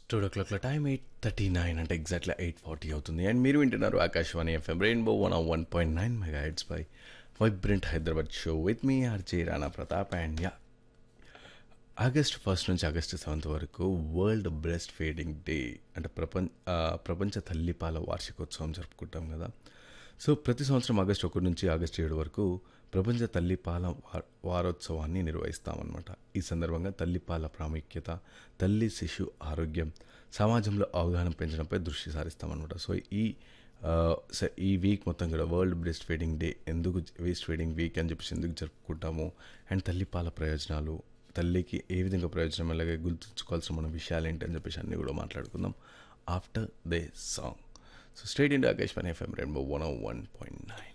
two ఓ క్లాక్లో time eight thirty nine అంటే ఎగ్జాక్ట్లీ ఎయిట్ ఫార్టీ అవుతుంది అండ్ మీరు వింటున్నారు Akashvani FM rainbow one one point nine mega heads by vibrant Hyderabad show with me RJ Rana Pratap and yeah August first నుంచి August seventh వరకు world breast feeding day అంటే ప్రపంచ ఆ, ప్రపంచ తల్లిపాల వార్షికోత్సవం జరుపుకుంటాం కదా సో ప్రతి సంవత్సరం ఆగస్టు ఒకటి నుంచి ఆగస్టు ఏడు వరకు ప్రపంచ తల్లిపాల వా- వారోత్సవాన్ని నిర్వహిస్తామన్నమాట ఈ సందర్భంగా తల్లిపాల ప్రాముఖ్యత తల్లి శిశు ఆరోగ్యం సమాజంలో అవగాహన పెంచడంపై దృష్టి సారిస్తామన్నమాట సో ఈ ఆ, స- ఈ వీక్ మొత్తం కూడా వరల్డ్ బ్రెస్ట్ ఫీడింగ్ డే ఎందుకు వేస్ట్ ఫీడింగ్ వీక్ అని చెప్పేసి ఎందుకు జరుపుకుంటాము అండ్ తల్లిపాల ప్రయోజనాలు తల్లికి ఏ విధంగా ప్రయోజనం అలాగే గుర్తుంచుకోవాల్సిన మన విషయాలు ఏంటి అని చెప్పేసి అన్నీ కూడా మాట్లాడుకుందాం after the song so state India Akashvani FM rainbow one one point nine